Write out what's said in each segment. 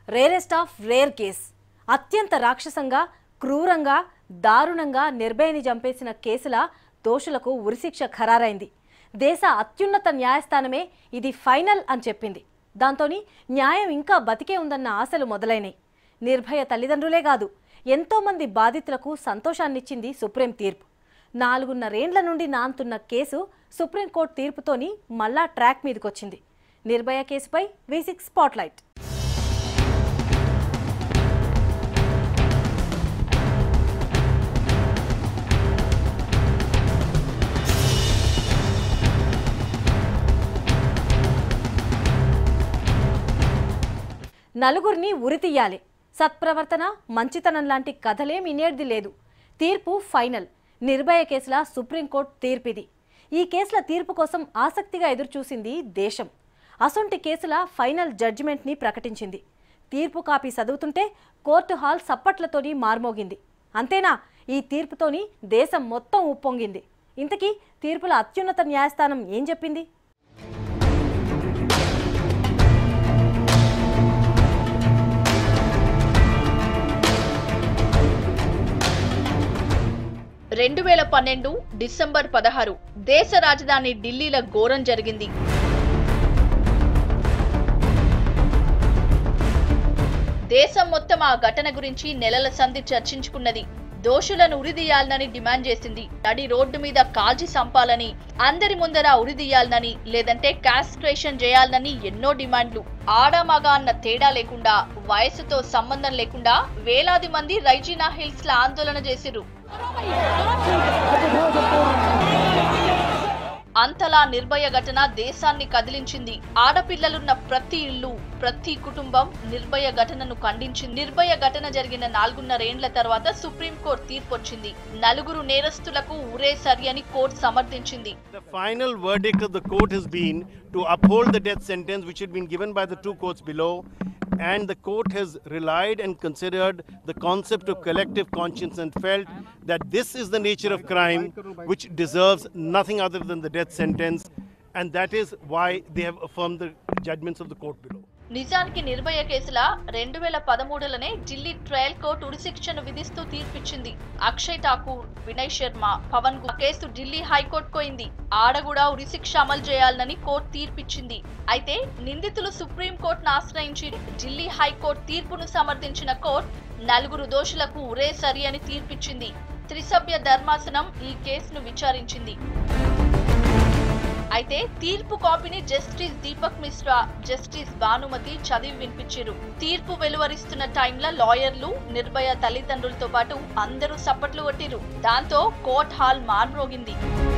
Rarest of rare case అత్యంత రాక్షసంగా క్రూరంగా దారుణంగా నిర్భయని చంపేసిన కేసుల దోషులకు ఉరిశిక్ష ఖరారైంది దేశ అత్యున్నత న్యాయస్థానమే ఇది ఫైనల్ అని చెప్పింది దాంతోని న్యాయం ఇంకా బతికే ఉందన్న ఆశలు మొదలైనాయి నిర్భయ తల్లిదండ్రులే కాదు ఎంతోమంది బాధితులకు సంతోషాన్నిచ్చింది సుప్రీం తీర్పు నాలుగున్నరేండ్ల నుండి నాంతున్న కేసు సుప్రీంకోర్టు తీర్పుతోని మళ్ళా ట్రాక్ మీదకొచ్చింది నిర్భయ కేసుపై వి సిక్స్ స్పాట్లైట్ నలుగురిని ఉరితీయాలి సత్ప్రవర్తన మంచితనం లాంటి కథలేం ఇనేర్ది లేదు తీర్పు ఫైనల్ నిర్భయ కేసుల సుప్రీంకోర్టు తీర్పిది ఈ కేసుల తీర్పు కోసం ఆసక్తిగా ఎదురుచూసింది దేశం అసొంటి కేసుల ఫైనల్ జడ్జిమెంట్ని ప్రకటించింది తీర్పు కాపీ చదువుతుంటే కోర్టు హాల్ సప్పట్లతోని మార్మోగింది అంతేనా ఈ తీర్పుతోని దేశం మొత్తం ఉప్పొంగింది ఇంతకీ తీర్పుల అత్యున్నత న్యాయస్థానం ఏం చెప్పింది రెండు వేల పన్నెండు డిసెంబర్ పదహారు దేశ రాజధాని ఢిల్లీలో ఘోరం జరిగింది దేశం మొత్తం ఆ ఘటన గురించి నెలల సంధి చర్చించుకున్నది దోషులను ఉరిదీయాలనని డిమాండ్ చేసింది నడి రోడ్డు మీద కాల్చి చంపాలని అందరి ముందర ఉరిదీయాలనని లేదంటే కాస్ట్రేషన్ చేయాలనని ఎన్నో డిమాండ్లు ఆడమగ అన్న తేడా లేకుండా వయసుతో సంబంధం లేకుండా వేలాది మంది రైజీనా హిల్స్ ల ఆందోళన చేసిరు అంతలా నిర్భయ ఘటన దేశాన్ని కదిలించింది ఆడపిల్లలున్న ప్రతి ఇల్లు ప్రతి కుటుంబం నిర్భయ ఘటనను ఖండించింది నిర్భయ ఘటన జరిగిన నాలుగున్నరేండ్ల తర్వాత సుప్రీంకోర్టు తీర్పు వచ్చింది నలుగురు నేరస్తులకు ఉరే సరి అని కోర్టు సమర్థించింది The final verdict of the court has been to uphold the death sentence which had been given by the two courts below, and the court has relied and considered the concept of collective conscience and felt that this is the nature of crime which deserves nothing other than the death sentence, and that is why they have affirmed the judgments of the court below. నిజానికి నిర్భయ కేసుల రెండు వేల పదమూడులోనే Delhi trial court ఉరిశిక్షను విధిస్తూ తీర్పిచ్చింది అక్షయ్ ఠాకూర్ వినయ్ శర్మ పవన్ గు- case Delhi high court పోయింది ఆడ కూడా ఉరిశిక్ష అమలు చేయాలని కోర్టు తీర్పిచ్చింది అయితే నిందితులు సుప్రీం కోర్టును ఆశ్రయించి ఢిల్లీ హైకోర్టు తీర్పును సమర్థించిన కోర్టు నలుగురు దోషులకు ఉరే సరి అని తీర్పిచ్చింది త్రిసభ్య ధర్మాసనం ఈ కేసును విచారించింది అయితే తీర్పు కాపీని జస్టిస్ దీపక్ మిశ్రా జస్టిస్ భానుమతి చదివి వినిపించారు తీర్పు వెలువరిస్తున్న టైంలో లాయర్లు నిర్భయ తల్లిదండ్రులతో పాటు అందరూ సప్పట్లు కొట్టిరు దాంతో కోర్ట్ హాల్ మార్మోగింది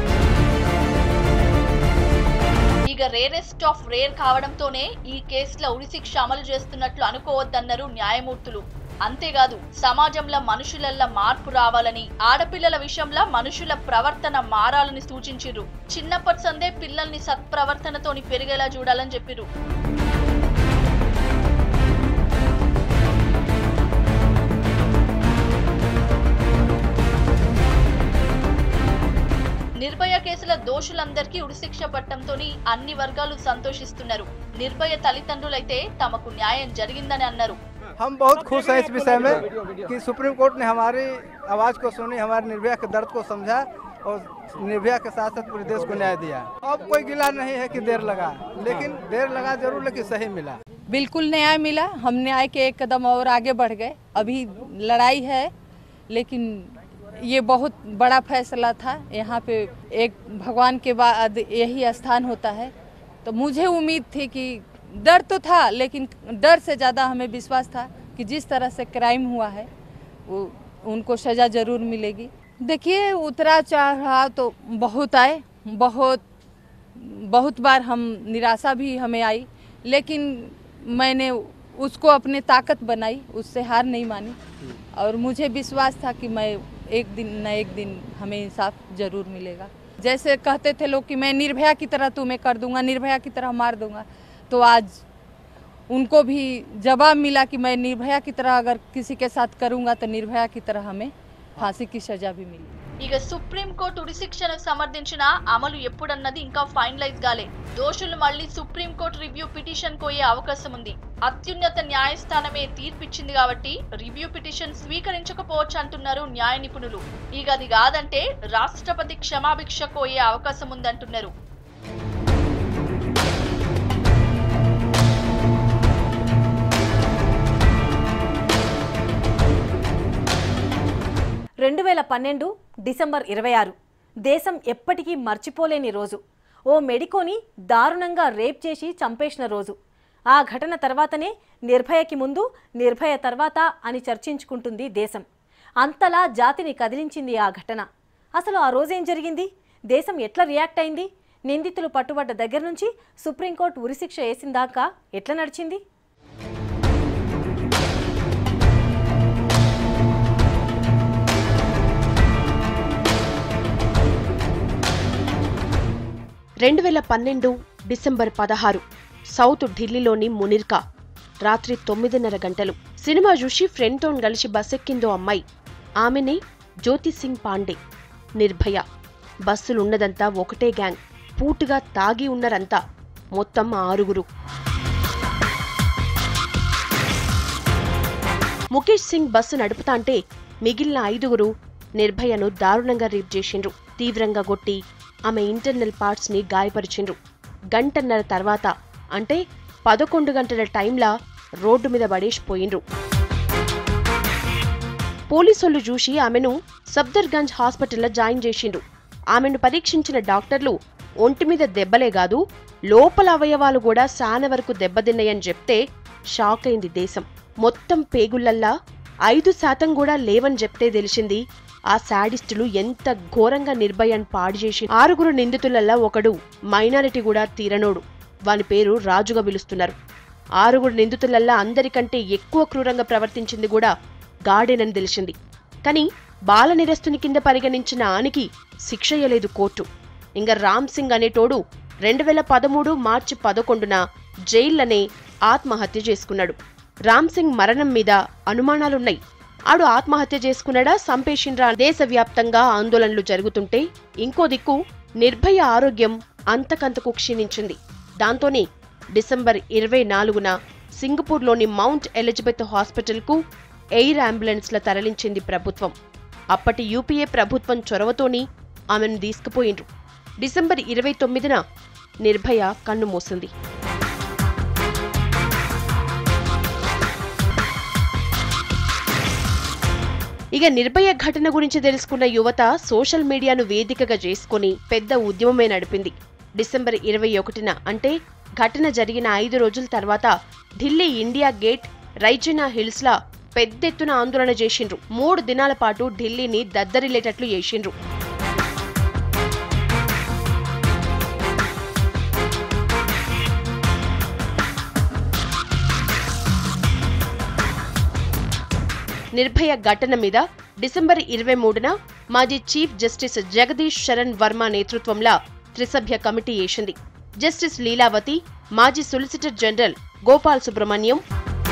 ఇక రేరెస్ట్ ఆఫ్ రేర్ కావడంతోనే ఈ కేసులో ఉరిశిక్ష అమలు చేస్తున్నట్లు అనుకోవద్దన్నారు న్యాయమూర్తులు అంతేకాదు సమాజంలో మనుషులల్ల మార్పు రావాలని ఆడపిల్లల విషయంలో మనుషుల ప్రవర్తన మారాలని సూచించిర్రు చిన్నప్పటి సందే పిల్లల్ని సత్ప్రవర్తనతోని పెరిగేలా చూడాలని చెప్పిర్రు నిర్భయ కేసుల దోషులందరికీ ఉరిశిక్ష పట్టంతో అన్ని వర్గాలు సంతోషిస్తున్నారు నిర్భయ తల్లిదండ్రులైతే తమకు న్యాయం జరిగిందని అన్నారు हम बहुत खुश हैं इस विषय में कि सुप्रीम कोर्ट ने हमारी आवाज़ को सुनी हमारे निर्भया के दर्द को समझा और निर्भया के साथ साथ पूरे देश को न्याय दिया अब कोई गिला नहीं है कि देर लगा लेकिन देर लगा जरूर लेकिन सही मिला बिल्कुल न्याय मिला हम न्याय के एक कदम और आगे बढ़ गए अभी लड़ाई है लेकिन ये बहुत बड़ा फैसला था यहाँ पे एक भगवान के बाद यही स्थान होता है तो मुझे उम्मीद थी कि डर तो था लेकिन डर से ज़्यादा हमें विश्वास था कि जिस तरह से क्राइम हुआ है वो उनको सज़ा ज़रूर मिलेगी देखिए उतरा चढ़ाव तो बहुत आए बहुत बहुत बार हम निराशा भी हमें आई लेकिन मैंने उसको अपने ताकत बनाई उससे हार नहीं मानी और मुझे विश्वास था कि मैं एक दिन न एक दिन हमें इंसाफ जरूर मिलेगा जैसे कहते थे लोग कि मैं निर्भया की तरह तुम्हें कर दूंगा निर्भया की तरह मार दूंगा तो आज उनको भी जवाब मिला कि मैं निर्भया की तरह अगर किसी के साथ करूंगा तो निर्भया की तरह हमें फांसी की सज़ा भी मिली ఇక సుప్రీంకోర్టు ఉరిశిక్షను సమర్థించిన అమలు ఎప్పుడన్నది ఇంకా ఫైనలైజ్ కాలే దోషులు మళ్ళీ సుప్రీంకోర్టు రివ్యూ పిటిషన్ కోయే అవకాశం ఉంది అత్యున్నత న్యాయస్థానమే తీర్పిచ్చింది కాబట్టి రివ్యూ పిటిషన్ స్వీకరించకపోవచ్చు అంటున్నారు న్యాయ నిపుణులు ఇక అది కాదంటే రాష్ట్రపతి క్షమాభిక్ష కోయే అవకాశం ఉందంటున్నారు రెండు వేల పన్నెండు డిసెంబర్ ఇరవై ఆరు దేశం ఎప్పటికీ మర్చిపోలేని రోజు ఓ మెడికోని దారుణంగా రేప్ చేసి చంపేసిన రోజు ఆ ఘటన తర్వాతనే నిర్భయకి ముందు నిర్భయ తర్వాత అని చర్చించుకుంటుంది దేశం అంతలా జాతిని కదిలించింది ఆ ఘటన అసలు ఆ రోజేం జరిగింది దేశం ఎట్లా రియాక్ట్ అయింది నిందితులు పట్టుబడ్డ దగ్గర నుంచి సుప్రీంకోర్టు ఉరిశిక్ష వేసిందాకా ఎట్లా నడిచింది రెండు వేల పన్నెండు డిసెంబర్ పదహారు సౌత్ ఢిల్లీలోని మునిర్కా రాత్రి తొమ్మిదిన్నర గంటలు సినిమా చూసి ఫ్రెండ్తో కలిసి బస్సెక్కిందో అమ్మాయి ఆమెనే జ్యోతి సింగ్ పాండే నిర్భయ బస్సులున్నదంతా ఒకటే గ్యాంగ్ పూటుగా తాగి ఉన్నరంతా మొత్తం ఆరుగురు ముఖేష్ సింగ్ బస్సు నడుపుతాంటే మిగిలిన ఐదుగురు నిర్భయను దారుణంగా రేప్ చేసిండ్రు తీవ్రంగా కొట్టి ఆమె ఇంటర్నల్ పార్ట్స్ ని గాయపరిచిండ్రు గంటన్నర తర్వాత అంటే పదకొండు గంటల టైంలా రోడ్డు మీద పడేసిపోయిండ్రు పోలీసోళ్లు చూసి ఆమెను సఫ్దర్గంజ్ హాస్పిటల్లో జాయిన్ చేసిండ్రు ఆమెను పరీక్షించిన డాక్టర్లు ఒంటి మీద దెబ్బలే కాదు లోపల అవయవాలు కూడా సాన వరకు దెబ్బతిన్నాయని చెప్తే షాక్ అయింది దేశం మొత్తం పేగుళ్లల్లా ఐదు శాతం కూడా లేవని చెప్తే తెలిసింది ఆ శాడిస్టులు ఎంత ఘోరంగా నిర్భయాన్ని పాడు చేసి ఆరుగురు నిందితులల్లా ఒకడు మైనారిటీ కూడా తీరనోడు వాని పేరు రాజుగా పిలుస్తున్నారు ఆరుగురు నిందితులల్లా అందరికంటే ఎక్కువ క్రూరంగా ప్రవర్తించింది కూడా గాడేనని తెలిసింది కానీ బాల నిరస్తుని కింద పరిగణించిన ఆనికి శిక్షయ్యలేదు కోర్టు ఇంకా రామ్ సింగ్ అనేటోడు రెండు వేల పదమూడు మార్చి పదకొండున జైళ్లనే ఆత్మహత్య చేసుకున్నాడు రామ్ సింగ్ మరణం మీద అనుమానాలున్నాయి ఆడు ఆత్మహత్య చేసుకున్నాడా సంపేషిండ్రా దేశవ్యాప్తంగా ఆందోళనలు జరుగుతుంటే ఇంకో దిక్కు నిర్భయ ఆరోగ్యం అంతకంతకు క్షీణించింది దాంతోనే డిసెంబర్ ఇరవై నాలుగున సింగపూర్లోని మౌంట్ ఎలిజబెత్ హాస్పిటల్కు ఎయిర్ అంబులెన్స్ల తరలించింది ప్రభుత్వం అప్పటి యూపీఏ ప్రభుత్వం చొరవతోని ఆమెను తీసుకుపోయిండ్రు డిసెంబర్ ఇరవై తొమ్మిదిన నిర్భయ కన్ను మూసింది ఇక నిర్భయ ఘటన గురించి తెలుసుకున్న యువత సోషల్ మీడియాను వేదికగా చేసుకుని పెద్ద ఉద్యమమే నడిపింది డిసెంబర్ ఇరవై ఒకటిన అంటే ఘటన జరిగిన ఐదు రోజుల తర్వాత ఢిల్లీ ఇండియా గేట్ రైజినా హిల్స్లా పెద్దెత్తున ఆందోళన చేసిండ్రు మూడు దినాల పాటు ఢిల్లీని దద్దరిల్లేటట్లు చేసిండ్రు నిర్భయ ఘటన మీద డిసెంబర్ ఇరవై మూడున మాజీ చీఫ్ జస్టిస్ జగదీష్ శరణ్ వర్మ నేతృత్వంలో త్రిసభ్య కమిటీ వేసింది జస్టిస్ లీలావతి మాజీ solicitor general Gopal Subramaniam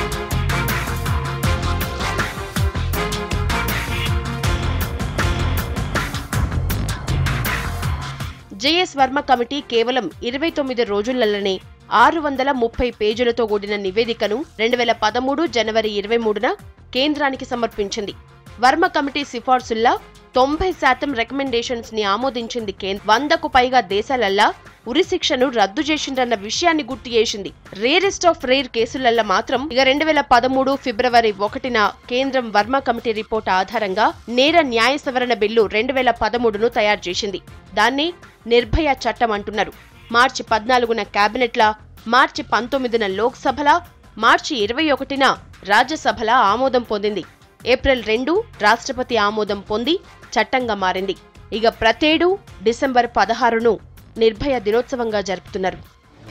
JS Verma committee కేవలం ఇరవై తొమ్మిది రోజులలోనే ఆరు వందల ముప్పై పేజీలతో కూడిన నివేదికను రెండు వేల పదమూడు జనవరి ఇరవై మూడున కేంద్రానికి సమర్పించింది వర్మ కమిటీ సిఫార్సుల్లా తొంభై శాతం రికమెండేషన్స్ ని ఆమోదించింది కేంద్ర వందకు పైగా దేశాలల్లా ఉరిశిక్షను రద్దు చేసిందన్న విషయాన్ని గుర్తు చేసింది రేరెస్ట్ ఆఫ్ రేర్ కేసులల్లా మాత్రం ఇక రెండు వేల పదమూడు ఫిబ్రవరి ఒకటిన కేంద్రం వర్మ కమిటీ రిపోర్ట్ ఆధారంగా నేర న్యాయ సవరణ బిల్లు రెండు వేల పదమూడును తయారు చేసింది దాన్ని నిర్భయ చట్టం అంటున్నారు మార్చి పద్నాలుగున కేబినెట్ల మార్చి పంతొమ్మిదిన లోక్సభల మార్చి ఇరవై ఒకటిన రాజ్యసభల ఆమోదం పొందింది ఏప్రిల్ రెండు రాష్ట్రపతి ఆమోదం పొంది చట్టంగా మారింది ఇక ప్రతేడు డిసెంబర్ పదహారును నిర్భయ దినోత్సవంగా జరుపుతున్నారు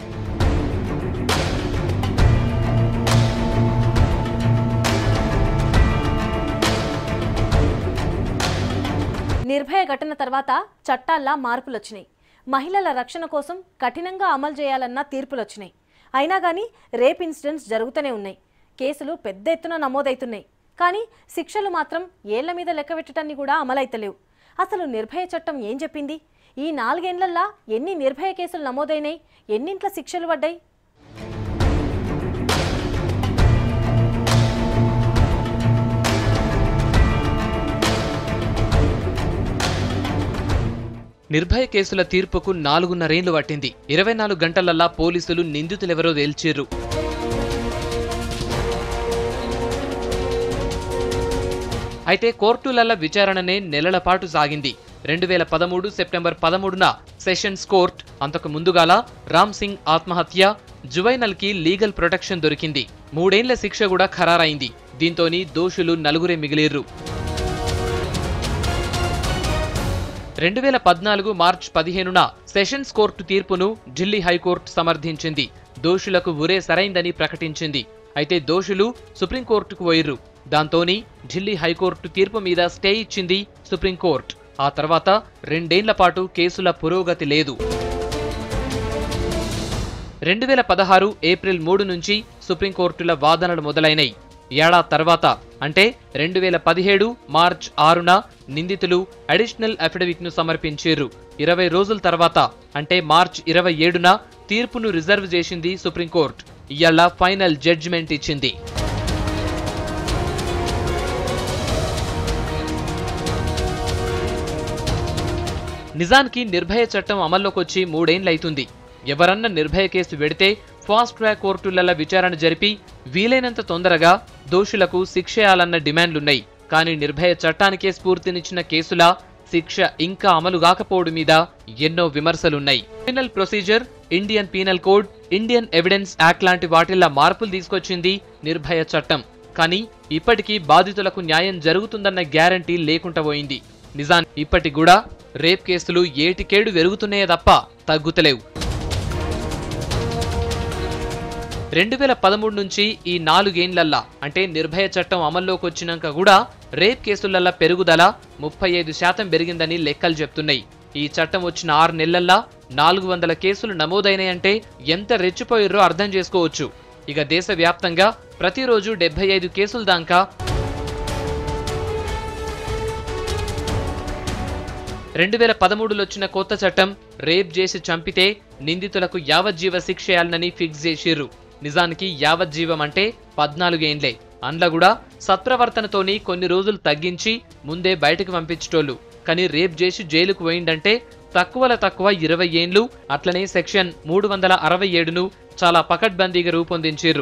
నిర్భయ ఘటన తర్వాత చట్టాల్లా మార్పులొచ్చినాయి మహిళల రక్షణ కోసం కఠినంగా అమలు చేయాలన్న తీర్పులొచ్చినాయి అయినా కానీ రేప్ ఇన్సిడెంట్స్ జరుగుతూనే ఉన్నాయి కేసులు పెద్ద ఎత్తున నమోదవుతున్నాయి కానీ శిక్షలు మాత్రం ఏళ్ల మీద లెక్క పెట్టడాన్ని కూడా అమలైతలేవు అసలు నిర్భయ చట్టం ఏం చెప్పింది ఈ నాలుగేండ్లల్లా ఎన్ని నిర్భయ కేసులు నమోదైనాయి ఎన్నింట్ల శిక్షలు పడ్డాయి నిర్భయ కేసుల తీర్పుకు నాలుగున్నరేండ్లు పట్టింది ఇరవై నాలుగు గంటలల్లా పోలీసులు నిందితులెవరో తేల్చిర్రు అయితే కోర్టులల్ల విచారణనే నెలల పాటు సాగింది రెండు వేల పదమూడు సెప్టెంబర్ పదమూడున సెషన్స్ కోర్ట్ అంతకు ముందుగాల రామ్ సింగ్ ఆత్మహత్య జువైనల్ కి లీగల్ ప్రొటెక్షన్ దొరికింది మూడేండ్ల శిక్ష కూడా ఖరారైంది దీంతోని దోషులు నలుగురే మిగిలిర్రు రెండు వేల పద్నాలుగు మార్చ్ పదిహేనున సెషన్స్ కోర్టు తీర్పును ఢిల్లీ హైకోర్టు సమర్థించింది దోషులకు ఉరే సరైందని ప్రకటించింది అయితే దోషులు సుప్రీంకోర్టుకు పోయిర్రు దాంతోని ఢిల్లీ హైకోర్టు తీర్పు మీద స్టే ఇచ్చింది సుప్రీంకోర్టు ఆ తర్వాత రెండేండ్ల పాటు కేసుల పురోగతి లేదు రెండు వేల పదహారు ఏప్రిల్ మూడు నుంచి సుప్రీంకోర్టుల వాదనలు మొదలైనాయి ఏడాది తర్వాత అంటే రెండు వేల పదిహేడు మార్చ్ ఆరున నిందితులు అడిషనల్ అఫిడవిట్ ను సమర్పించారు ఇరవై రోజుల తర్వాత అంటే మార్చ్ ఇరవై ఏడున తీర్పును రిజర్వ్ చేసింది సుప్రీంకోర్టు ఇవాళ ఫైనల్ జడ్జిమెంట్ ఇచ్చింది నిజానికి నిర్భయ చట్టం అమల్లోకి వచ్చి మూడేండ్లైతుంది ఎవరన్నా నిర్భయ కేసు పెడితే ఫాస్ట్ ట్రాక్ కోర్టులలో విచారణ జరిపి వీలైనంత తొందరగా దోషులకు శిక్షేయాలన్న డిమాండ్లున్నాయి కానీ నిర్భయ చట్టానికే స్ఫూర్తినిచ్చిన కేసులా శిక్ష ఇంకా అమలు కాకపోవడం మీద ఎన్నో విమర్శలున్నాయి penal procedure Indian penal code Indian evidence act లాంటి వాటిల్లో మార్పులు తీసుకొచ్చింది నిర్భయ చట్టం కానీ ఇప్పటికీ బాధితులకు న్యాయం జరుగుతుందన్న గ్యారంటీ లేకుండా పోయింది నిజాన్ని ఇప్పటికి కూడా రేప్ కేసులు ఏటికేడు పెరుగుతున్నాయే తప్ప తగ్గుతలేవు రెండు వేల పదమూడు నుంచి ఈ నాలుగేండ్లల్లా అంటే నిర్భయ చట్టం అమల్లోకి వచ్చినాక కూడా రేప్ కేసులల్లా పెరుగుదల ముప్పై ఐదు శాతం పెరిగిందని లెక్కలు చెప్తున్నాయి ఈ చట్టం వచ్చిన ఆరు నెలల్లో నాలుగు వందల కేసులు నమోదైనాయంటే ఎంత రెచ్చిపోయారో అర్థం చేసుకోవచ్చు ఇక దేశవ్యాప్తంగా ప్రతిరోజు డెబ్బై ఐదు కేసుల దాకా రెండు వేల పదమూడులో వచ్చిన కొత్త చట్టం రేప్ చేసి చంపితే నిందితులకు యావజ్జీవ శిక్ష చేయాలని ఫిక్స్ చేసిర్రు నిజానికి యావజ్జీవం అంటే పద్నాలుగేండ్లే అండ్ల కూడా సత్ప్రవర్తనతోని కొన్ని రోజులు తగ్గించి ముందే బయటకు పంపించేటోళ్ళు కానీ రేప్ చేసి జైలుకు పోయిందంటే తక్కువల తక్కువ ఇరవై ఏండ్లు అట్లనే సెక్షన్ మూడు వందల అరవై ఏడును చాలా పకడ్బందీగా రూపొందించిర్రు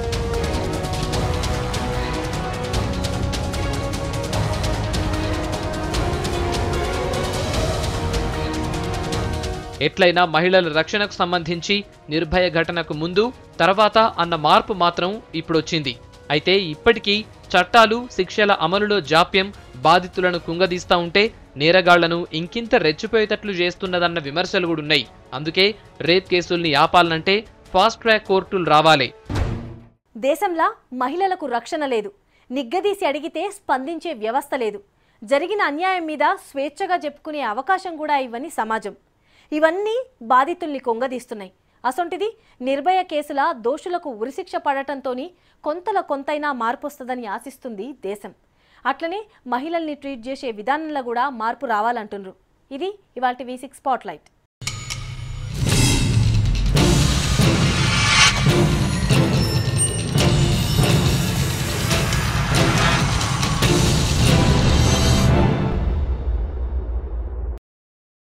ఎట్లయినా మహిళల రక్షణకు సంబంధించి నిర్భయ ఘటనకు ముందు తర్వాత అన్న మార్పు మాత్రం ఇప్పుడొచ్చింది అయితే ఇప్పటికీ చట్టాలు శిక్షల అమలులో జాప్యం బాధితులను కుంగదీస్తా ఉంటే నేరగాళ్లను ఇంకింత రెచ్చిపోయేటట్లు చేస్తున్నదన్న విమర్శలు కూడా ఉన్నాయి అందుకే రేప్ కేసుల్ని ఆపాలనంటే ఫాస్ట్ ట్రాక్ కోర్టులు రావాలి దేశంలా మహిళలకు రక్షణ లేదు నిగ్గదీసి అడిగితే స్పందించే వ్యవస్థ లేదు జరిగిన అన్యాయం మీద స్వేచ్ఛగా చెప్పుకునే అవకాశం కూడా ఇవ్వని సమాజం ఇవన్నీ బాధితుల్ని కొంగదీస్తున్నాయి అసొంటిది నిర్భయ కేసుల దోషులకు ఉరిశిక్ష పడటంతోని కొంతలో కొంతైనా మార్పు వస్తుందని ఆశిస్తుంది దేశం అట్లనే మహిళల్ని ట్రీట్ చేసే విధానంలో కూడా మార్పు రావాలంటున్నారు ఇది ఇవాటి వి సిక్స్ స్పాట్లైట్